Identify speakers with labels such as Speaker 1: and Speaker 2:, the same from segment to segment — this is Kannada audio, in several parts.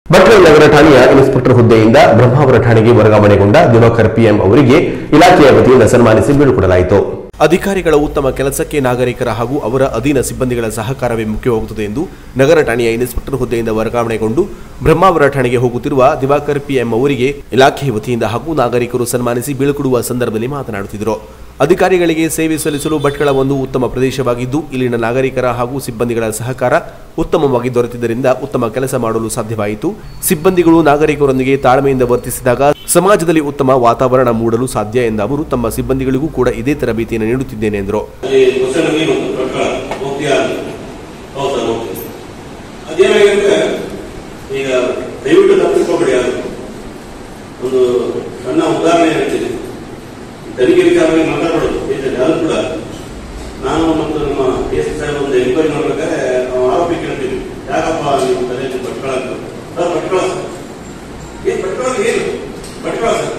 Speaker 1: ಭಟ್ಕಳ ನಗರ ಠಾಣೆಯ ಇನ್ಸ್ಪೆಕ್ಟರ್ ಹುದ್ದೆಯಿಂದ ಬ್ರಹ್ಮಾವರ ಠಾಣೆಗೆ ವರ್ಗಾವಣೆಗೊಂಡ ದಿವಾಕರ್ ಪಿಎಂ ಅವರಿಗೆ ಇಲಾಖೆಯ ವತಿಯಿಂದ ಸನ್ಮಾನಿಸಿ ಬೀಳ್ಕೊಡಲಾಯಿತು
Speaker 2: ಅಧಿಕಾರಿಗಳ ಉತ್ತಮ ಕೆಲಸಕ್ಕೆ ನಾಗರಿಕರ ಹಾಗೂ ಅವರ ಅಧೀನ ಸಿಬ್ಬಂದಿಗಳ ಸಹಕಾರವೇ ಮುಖ್ಯವಾಗುತ್ತದೆ ಎಂದು ನಗರ ಠಾಣೆಯ ಇನ್ಸ್ಪೆಕ್ಟರ್ ಹುದ್ದೆಯಿಂದ ವರ್ಗಾವಣೆಗೊಂಡು ಬ್ರಹ್ಮಾವರ ಠಾಣೆಗೆ ಹೋಗುತ್ತಿರುವ ದಿವಾಕರ್ ಪಿಎಂ ಅವರಿಗೆ ಇಲಾಖೆ ವತಿಯಿಂದ ಹಾಗೂ ನಾಗರಿಕರು ಸನ್ಮಾನಿಸಿ ಬೀಳ್ಕೊಡುವ ಸಂದರ್ಭದಲ್ಲಿ ಮಾತನಾಡುತ್ತಿದ್ದರು ಅಧಿಕಾರಿಗಳಿಗೆ ಸೇವೆ ಸಲ್ಲಿಸಲು ಭಟ್ಕಳ ಒಂದು ಉತ್ತಮ ಪ್ರದೇಶವಾಗಿದ್ದು ಇಲ್ಲಿನ ನಾಗರಿಕರ ಹಾಗೂ ಸಿಬ್ಬಂದಿಗಳ ಸಹಕಾರ ಉತ್ತಮವಾಗಿ ದೊರೆತಿದ್ದರಿಂದ ಉತ್ತಮ ಕೆಲಸ ಮಾಡಲು ಸಾಧ್ಯವಾಯಿತು ಸಿಬ್ಬಂದಿಗಳು ನಾಗರಿಕರೊಂದಿಗೆ ತಾಳ್ಮೆಯಿಂದ ವರ್ತಿಸಿದಾಗ ಸಮಾಜದಲ್ಲಿ ಉತ್ತಮ ವಾತಾವರಣ ಮೂಡಲು ಸಾಧ್ಯ ಎಂದ ಅವರು ತಮ್ಮ ಸಿಬ್ಬಂದಿಗಳಿಗೂ ಕೂಡ ಇದೇ ತರಬೇತಿಯನ್ನು ನೀಡುತ್ತಿದ್ದೇನೆ ಎಂದರು
Speaker 3: ಅಲ್ಲಿ ಹೊಸನಗಿ ಮತ್ತು ಪ್ರಕರಣ ಹೋಗ್ತೀಯಾ ಹೌದು ಸರ್ ಹೋಗ್ತೀನಿ ಅದೇನಾಗಿರುತ್ತೆ ಈಗ ದಯವಿಟ್ಟು ತಪ್ಪಿಸ್ಕೋಬೇಡಿ ಯಾರು ಒಂದು ಸಣ್ಣ ಉದಾಹರಣೆ ಹೇಳ್ತೀನಿ ತನಿಖೆ ವಿಚಾರವಾಗಿ ಮಾತಾಡೋದು ದೇಶದಲ್ಲಿ ಯಾರು ಕೂಡ ನಾನು ಮತ್ತು ನಮ್ಮ ಡಿ ಎಸ್ ಸಾಹೇಬ್ ಒಂದು ಎಂಕ್ವೈರಿ ಮಾಡ್ಬೇಕಾದ್ರೆ ನಾವು ಆರೋಪಿ ಕೇಳ್ತೀವಿ ಯಾಕಪ್ಪ ನೀವು ತಲೆಯಲ್ಲಿ ಭಟ್ಕಳ ಅಂತ ಸರ್ ಭಟ್ಕಳ ಸರ್ ಏನ್ ಭಟ್ಕಳ ಏನು ಭಟ್ಕಳ ಸರ್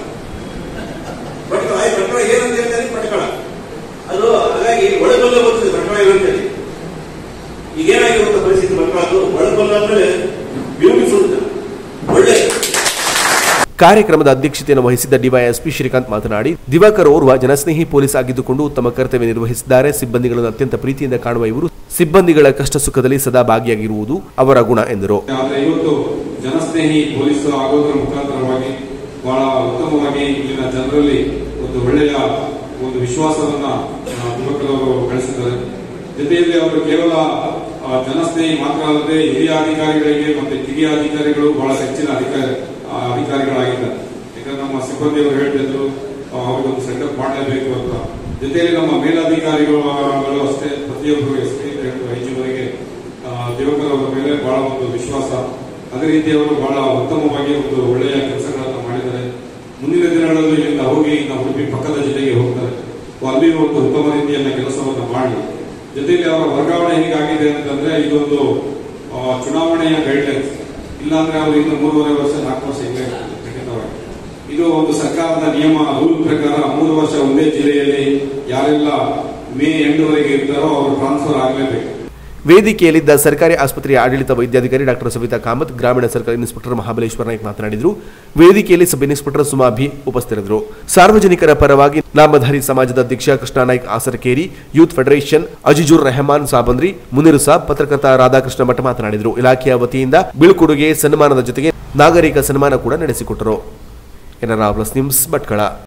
Speaker 3: ಭಟ್ಕಳ ಆಯ್ತು ಭಟ್ಕಳ ಏನಂತ ಹೇಳ್ತಾರೆ ಭಟ್ಕಳ ಅದು ಹಾಗಾಗಿ ಒಳಗೊಲ್ಲ ಬರ್ತದೆ ಭಟ್ಕಳ ಏನಂತೇಳಿ ಈಗ ಏನಾಗಿರುತ್ತೆ ಪರಿಸ್ಥಿತಿ ಭಟ್ಕಳದು ಒಳಗೊಲ್ಲ ಅಂದ್ರೆ ಬ್ಯೂಟಿಫುಲ್ ಒಳ್ಳೆ
Speaker 2: ಕಾರ್ಯಕ್ರಮದ ಅಧ್ಯಕ್ಷತೆಯನ್ನು ವಹಿಸಿದ್ದ ಡಿವೈಎಸ್ಪಿ ಶ್ರೀಕಾಂತ್ ಮಾತನಾಡಿ ದಿವಾಕರ್ ಓರ್ವ ಜನಸ್ನೇಹಿ ಪೊಲೀಸ್ ಆಗಿದ್ದುಕೊಂಡು ಉತ್ತಮ ಕರ್ತವ್ಯ ನಿರ್ವಹಿಸಿದ್ದಾರೆ ಸಿಬ್ಬಂದಿಗಳನ್ನು ಅತ್ಯಂತ ಪ್ರೀತಿಯಿಂದ ಕಾಣುವ ಇವರು ಸಿಬ್ಬಂದಿಗಳ ಕಷ್ಟ ಸುಖದಲ್ಲಿ ಸದಾ ಭಾಗಿಯಾಗಿರುವುದು ಅವರ ಗುಣ ಎಂದರು
Speaker 4: ಆದ್ರೆ ಇವತ್ತು ಜನಸ್ನೇಹಿ ಪೊಲೀಸ್ ಆಗೋದ್ರ ಮುಖಾಂತರವಾಗಿ ಬಹಳ ಉತ್ತಮವಾಗಿ ಇಲ್ಲಿನ ಜನರಲ್ಲಿ ಒಂದು ಒಳ್ಳೆಯ ಒಂದು ವಿಶ್ವಾಸವನ್ನ ಯುವಕರವರು ಗಳಿಸಿದ್ದಾರೆ ಜೊತೆಯಲ್ಲಿ ಅವರು ಕೇವಲ ಆ, ಜನಸ್ನೇಹಿ ಮಾತ್ರ ಅಲ್ಲದೆ ಹಿರಿಯ ಅಧಿಕಾರಿಗಳಿಗೆ ಮತ್ತೆ ಕಿರಿಯ ಅಧಿಕಾರಿಗಳು ಬಹಳ ಹೆಚ್ಚಿನ ಅಧಿಕಾರಿ ಆ, ಅಧಿಕಾರಿಗಳಾಗಿದ್ದಾರೆ ಯಾಕಂದ್ರೆ ನಮ್ಮ ಸಿಬ್ಬಂದಿಯವರು ಹೇಳ್ತಿದ್ರು ಆ, ಅವ್ರಿಗೊಂದು ಸೆಟಪ್ ಮಾಡಲೇಬೇಕು ಅಂತ ಜೊತೆಯಲ್ಲಿ ನಮ್ಮ ಮೇಲಧಿಕಾರಿಗಳು ಅಷ್ಟೇ ಪ್ರತಿಯೊಬ್ಬರು ಎಸ್ ಪಿ ಐಜಿವರೆಗೆ ದೇವಕರ್ ಅವರ ಮೇಲೆ ಬಹಳ ಒಂದು ವಿಶ್ವಾಸ ಅದೇ ರೀತಿ ಅವರು ಬಹಳ ಉತ್ತಮವಾಗಿ ಒಂದು ಒಳ್ಳೆಯ ಕೆಲಸಗಳನ್ನ ಮಾಡಿದ್ದಾರೆ ಮುಂದಿನ ದಿನಗಳಲ್ಲಿ ಇಲ್ಲಿಂದ ಹೋಗಿ ನಾವು ಉಡುಪಿ ಪಕ್ಕದ ಜಿಲ್ಲೆಗೆ ಹೋಗ್ತಾರೆ ಅಲ್ಲಿ ಒಂದು ಉತ್ತಮ ರೀತಿಯನ್ನ ಕೆಲಸವನ್ನ ಮಾಡಿ ಜೊತೆಗೆ ಅವರ ವರ್ಗಾವಣೆ ಹೇಗಾಗಿದೆ ಅಂತಂದ್ರೆ ಇದೊಂದು ಆ, ಚುನಾವಣೆಯ ಗೈಡ್ಲೈನ್ಸ್ ಇಲ್ಲಾಂದ್ರೆ ಅವರು ಇನ್ನು ಮೂರುವರೆ ವರ್ಷ ನಾಲ್ಕು ವರ್ಷ ಹಿಂಗೆ ಖಂಡಿತವಾಗಿ ಇದು ಒಂದು ಸರ್ಕಾರದ ನಿಯಮ ರೂಲ್ ಪ್ರಕಾರ ಮೂರು ವರ್ಷ ಒಂದೇ ಜಿಲ್ಲೆಯಲ್ಲಿ ಯಾರೆಲ್ಲ ಮೇ ಎಂಡ್ವರೆಗೆ ಇರ್ತಾರೋ ಅವರು ಟ್ರಾನ್ಸ್ಫರ್ ಆಗಲೇಬೇಕು
Speaker 2: ವೇದಿಕೆಯಲ್ಲಿದ್ದ ಸರ್ಕಾರಿ ಆಸ್ಪತ್ರೆಯ ಆಡಳಿತ ವೈದ್ಯಾಧಿಕಾರಿ ಡಾಕ್ಟರ್ ಸವಿತಾ ಕಾಮತ್ ಗ್ರಾಮೀಣ ಸರ್ಕಾರಿ ಇನ್ಸ್ಪೆಕ್ಟರ್ ಮಹಾಬಲೇಶ್ವರ ನಾಯ್ಕ್ ಮಾತನಾಡಿದರು ವೇದಿಕೆಯಲ್ಲಿ ಸಬ್ ಇನ್ಸ್ಪೆಕ್ಟರ್ ಸುಮಾಭಿ ಉಪಸ್ಥಿತರಿದ್ದರು ಸಾರ್ವಜನಿಕರ ಪರವಾಗಿ ನಾಮಧಾರಿ ಸಮಾಜದ ಅಧ್ಯಕ್ಷ ಕೃಷ್ಣ ನಾಯ್ಕ್ ಆಸರಕೇರಿ ಯೂತ್ ಫೆಡರೇಷನ್ ಅಜಿಜುರ್ ರೆಹಮಾನ್ ಸಾಬಂದ್ರಿ ಮುನಿರು ಸಾಬ್ ಪತ್ರಕರ್ತ ರಾಧಾಕೃಷ್ಣ ಭಟ್ ಮಾತನಾಡಿದರು ಇಲಾಖೆಯ ವತಿಯಿಂದ ಬೀಳ್ಕೊಡುಗೆ ಸನ್ಮಾನದ ಜೊತೆಗೆ ನಾಗರಿಕ ಸನ್ಮಾನ ಕೂಡ ನಡೆಸಿಕೊಟ್ಟರು ಕೆನರಾ ಪ್ಲಸ್ ನ್ಯೂಸ್ ಭಟ್ಕಳ